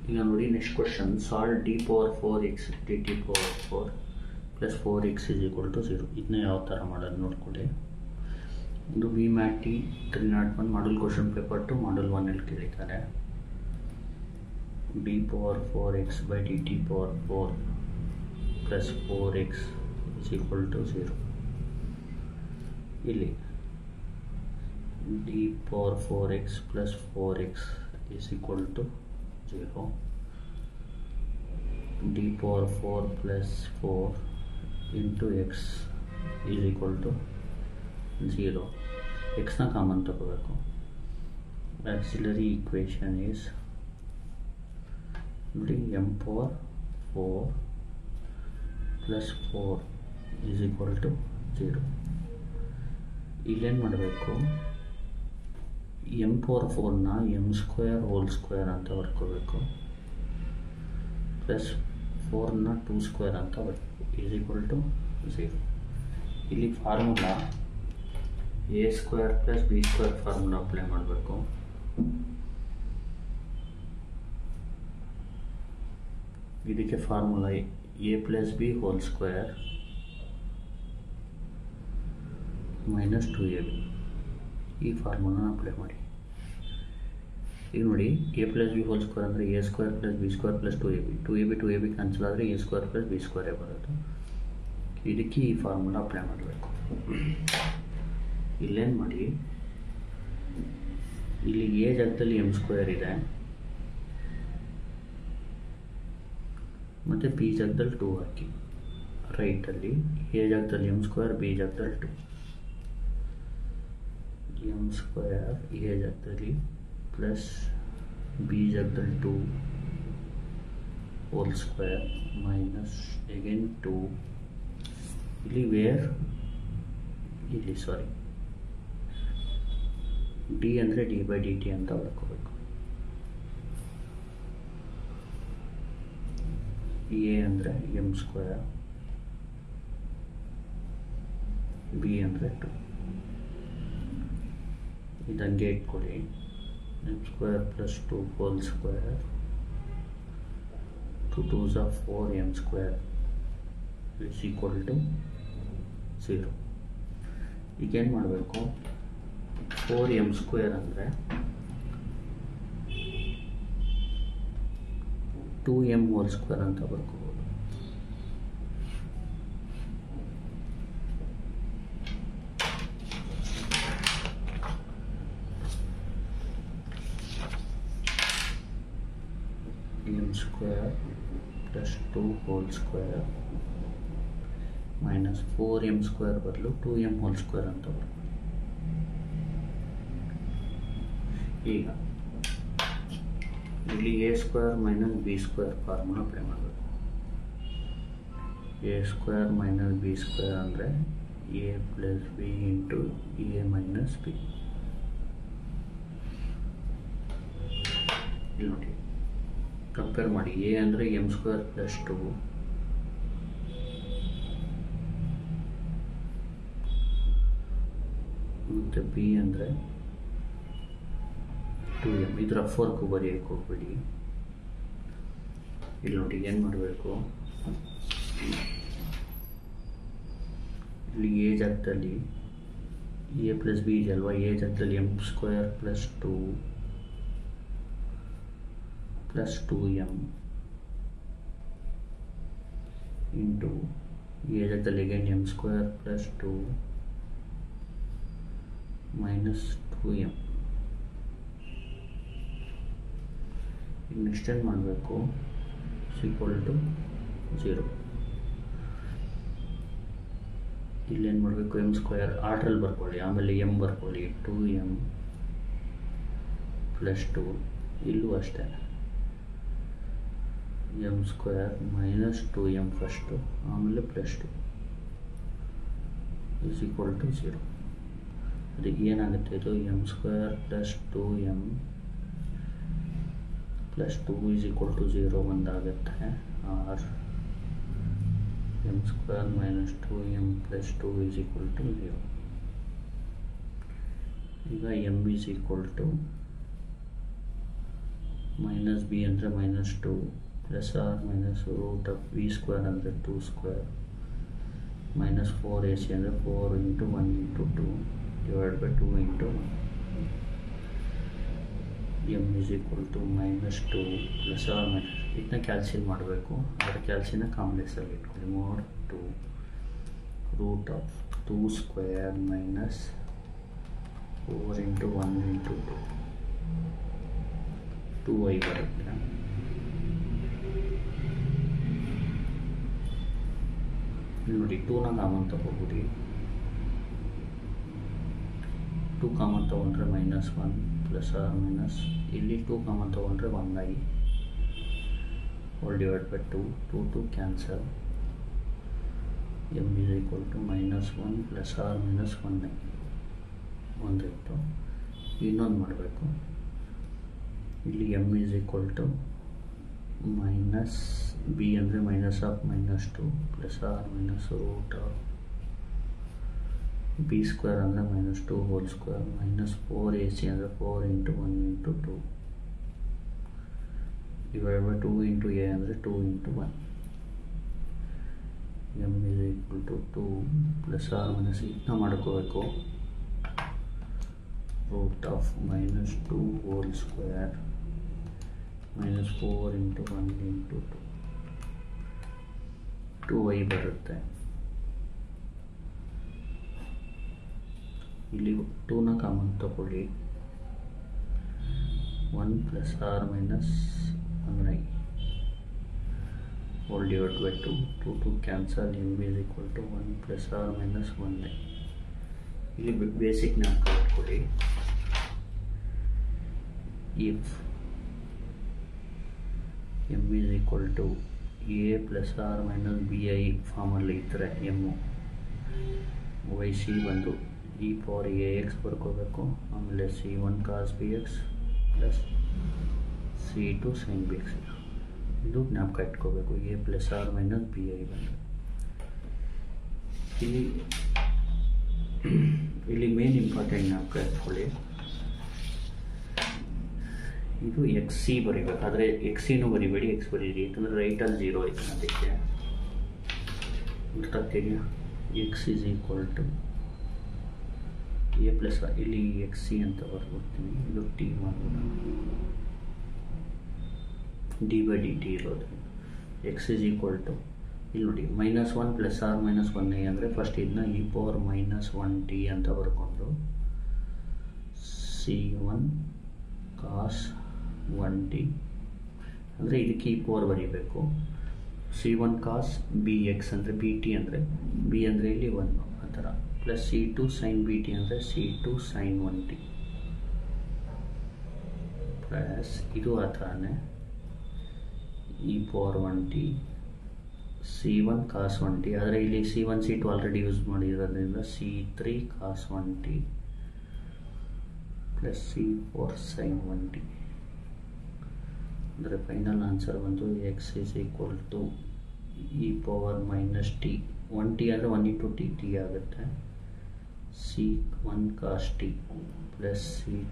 ಈಗ ನೋಡಿ next question solve D power four X D T power four plus four X is equal to zero ಇದನ್ನ ಯಾವ ಥರ ಮಾಡೋದು ನೋಡ್ಕೊಳ್ಳಿ ಇದು V MAT T three not one model question paper two model ಒನ್ನಲ್ಲಿ ಕೇಳಿದ್ದಾರೆ D power four X by D T power four plus four X is equal to zero ಇಲ್ಲಿ D power four X plus four X is equal to 0 d power 4 plus 4 into x is equal to 0 x ನ common ತಗೋಬೇಕು auxiliary equation is ನೋಡಿ M power four plus four is equal to zero ಇಲ್ಲೇನು ಮಾಡಬೇಕು M power ಫೋರ್ನ M square whole square ಅಂತ ಬರ್ಕೋಬೇಕು plus ಫೋರ್ನ two square ಅಂತ ಬರ್ಕೋಬೇಕು ಈಸ್ ಈಕ್ವಲ್ ಟು ಝೀರೋ ಇಲ್ಲಿ formula A square plus B square formula apply ಮಾಡಬೇಕು ಇದಕ್ಕೆ formula A plus B whole square minus two A B ಈ ಫಾರ್ಮುಲಾನ ಅಪ್ಲೈ ಮಾಡಿ ಈಗ ನೋಡಿ A plus B whole square ಅಂದರೆ A square plus B square plus two A B two A B two A B cancel ಆದರೆ A square plus B ಸ್ಕ್ವೇರೇ ಬರುತ್ತೆ ಇದಕ್ಕೆ ಈ ಫಾರ್ಮುಲಾ ಅಪ್ಲೈ ಮಾಡಬೇಕು ಇಲ್ಲೇನು ಮಾಡಿ ಇಲ್ಲಿ ಎ ಜಾಗದಲ್ಲಿ ಎಮ್ ಸ್ಕ್ವೇರ್ ಇದೆ ಮತ್ತು ಬಿ ಜಾಗದಲ್ಲಿ ಟೂ ಹಾಕಿ ರೈಟಲ್ಲಿ ಎ ಜಾಗದಲ್ಲಿ ಎಮ್ ಸ್ಕ್ವೇರ್ ಬಿ ಜಾಗದಲ್ಲಿ ಟು ಎಮ್ ಸ್ಕ್ವೇರ್ ಎ ಜಾಗದಲ್ಲಿ ಪ್ಲಸ್ ಬಿ ಜಾಗದಲ್ಲಿ two whole square minus again two ಇಲ್ಲಿ ವೇರ್ ಇಲ್ಲಿ ಸಾರಿ ಡಿ ಅಂದರೆ ಡಿ ಬೈ ಡಿ ಟಿ ಅಂತ ಬರ್ಕೋಬೇಕು ಎ ಅಂದರೆ ಎಮ್ ಸ್ಕ್ವೇರ್ ಬಿ ಅಂದರೆ ಟು ಇದಂಗೆ ಇಟ್ಕೊಳ್ಳಿ M square plus two whole square two two the four M square is equal to zero ಈಗೇನು ಮಾಡಬೇಕು ಫೋರ್ ಎಮ್ ಸ್ಕ್ವೇರ್ ಅಂದರೆ ಟೂ ಎಮ್ ಹೋಲ್ ಸ್ಕ್ವೇರ್ ಅಂತ ಬರ್ಕೋಬೋದು m square plus 2 whole square minus 4m square ಬದಲು 2m whole square ಅಂತ ಬರ್ಕೊಳ್ಳಿ ಈಗ ಇಲ್ಲಿ A square minus B square formula apply ಮಾಡಬೇಕು A square minus B square ಅಂದರೆ A plus B into A minus B ಇಲ್ಲಿ ನೋಡಿ ಕಂಪೇರ್ ಮಾಡಿ ಎ ಅಂದರೆ ಎಮ್ ಸ್ಕ್ವೇರ್ ಪ್ಲಸ್ ಟು ಮತ್ತು ಬಿ ಅಂದರೆ ಟು ಎಮ್ ಇದರ ಫೋರ್ಕು ಬರೆಯೋಕ್ಕೆ ಹೋಗ್ಬೇಡಿ ಇಲ್ಲಿ ನೋಡಿ ಏನು ಮಾಡಬೇಕು ಇಲ್ಲಿ ಎ ಜಾಗದಲ್ಲಿ ಎ ಪ್ಲಸ್ ಬಿ ಇದೆ ಅಲ್ವಾ ಎ ಜಾಗದಲ್ಲಿ M square plus two plus two M into A ಜಾಗದಲ್ಲಿ again M square plus two minus two M ಈಗ ನೆಕ್ಸ್ಟ್ ಏನು ಮಾಡಬೇಕು ಈಕ್ವಲ್ ಟು ಝೀರೋ ಇಲ್ಲೇನು ಮಾಡಬೇಕು ಎಮ್ ಸ್ಕ್ವೇರ್ ಆರ್ಡ್ರಲ್ಲಿ ಬರ್ಕೊಳ್ಳಿ ಆಮೇಲೆ ಎಮ್ ಬರ್ಕೊಳ್ಳಿ ಟು ಎಮ್ ಪ್ಲಸ್ ಟು ಇಲ್ಲೂ ಅಷ್ಟೇ M square minus two M first ಆಮೇಲೆ plus two is equal to zero ಅದಕ್ಕೆ ಏನಾಗುತ್ತೆ ಇದು M square plus two M plus two is equal to zero ಒಂದಾಗುತ್ತೆ or M square minus two M plus two is equal to zero ಈಗ M is equal to minus B ಅಂದರೆ minus two plus or minus root of V square ಅಂದರೆ two square minus four A C ಅಂದರೆ four into one into two divide by two into one M is equal to minus two plus or minus ಇದನ್ನ ಕ್ಯಾಲ್ಸಿಯಲ್ ಮಾಡಬೇಕು ಅದರ ಕ್ಯಾಲ್ಸಿನ ಕಾಂಪ್ಲೆಕ್ಸಲ್ಲಿ ಇಟ್ಕೊಳ್ಳಿ mode two root of two square minus four into one into two two I ಬರುತ್ತೆ ನೋಡಿ ಟೂನ ಕಾಮನ್ ತಗೋಬಿಡಿ ಟೂ ಕಾಮನ್ ತೊಗೊಂಡ್ರೆ minus one plus or minus ಇಲ್ಲಿ ಟೂ ಕಾಮನ್ ತೊಗೊಂಡ್ರೆ one I whole divide by two two two cancel M is equal to minus one plus or minus one I ಒಂದಿತ್ತು ಇನ್ನೊಂದು ಮಾಡಬೇಕು ಇಲ್ಲಿ M is equal to minus B ಅಂದರೆ minus of minus two plus or minus root of B square ಅಂದರೆ minus two whole square minus four A C ಅಂದರೆ four into one into two divide by two into A ಅಂದರೆ two into one M is equal to two plus or minus ಇದನ್ನ ಮಾಡ್ಕೋಬೇಕು root of minus two whole square minus four into one into two two Y ಬರುತ್ತೆ ಇಲ್ಲಿ ಟೂನ common ತಗೊಳ್ಳಿ one plus or minus one I whole divide by two two two cancel M is equal to one plus or minus one I ಇಲ್ಲಿ basic ಜ್ಞಾಪಕ ಇಟ್ಕೊಳ್ಳಿ if M is equal to A plus or minus B I ಫಾರ್ಮಲ್ಲಿ ಇದ್ದರೆ M Y C ಬಂದು E power A X ಬರ್ಕೋಬೇಕು ಆಮೇಲೆ C one cos B X plus C two sine B X ಇದು ಜ್ಞಾಪಕ ಇಟ್ಕೋಬೇಕು A plus or minus B I ಬಂದು ಇಲ್ಲಿ ಇಲ್ಲಿ ಮೇನ್ ಇಂಪಾರ್ಟೆಂಟ್ ಜ್ಞಾಪಕ ಇಟ್ಕೊಳ್ಳಿ ಇದು ಎಕ್ಸ್ ಸಿ ಬರಿಬೇಕು ಆದರೆ ಎಕ್ಸ್ ಸಿನೂ ಬರಿಬೇಡಿ ಎಕ್ಸ್ ಬರೀರಿ ಯಾಕಂದರೆ ರೈಟಲ್ಲಿ ಜೀರೋ ಐತೆ ಅದಕ್ಕೆ ಗೊತ್ತಾಗ್ತಿದೆಯಾ X is equal to A plus ಇಲ್ಲಿ ಎಕ್ಸ್ ಸಿ ಅಂತ ಬರ್ಬಿಡ್ತೀನಿ ಇದು ಟಿ ಮಾಡ್ಬೋದು ಡಿ ಬೈ ಡಿ ಟಿ ಇರೋದು ಎಕ್ಸ್ ಇಸ್ ಈಕ್ವಲ್ ಟು ಇಲ್ಲಿ ನೋಡಿ minus one plus or minus one A ಅಂದರೆ ಫಸ್ಟ್ ಇದನ್ನ E power minus one T ಅಂತ ಬರ್ಕೊಂಡು C one cos one T ಅಂದರೆ ಇದಕ್ಕೆ ಈ ಪವರ್ ಬರೀಬೇಕು C one cos B X ಅಂದರೆ ಬಿ ಟಿ ಅಂದರೆ ಬಿ ಅಂದರೆ ಇಲ್ಲಿ ಒನ್ ಆ ಥರ plus C two sine B T ಅಂದರೆ C two sine one T plus ಇದು ಆ ಥರನೇ E power one T C one cos one T ಆದರೆ ಇಲ್ಲಿ C one C two already use ಮಾಡಿರೋದ್ರಿಂದ C three cos one T plus C four sine one T ಅಂದರೆ final answer ಬಂದು X is equal to E power minus T one T ಅಂದರೆ one into T T ಆಗುತ್ತೆ C one ಕಾಸ್ T plus C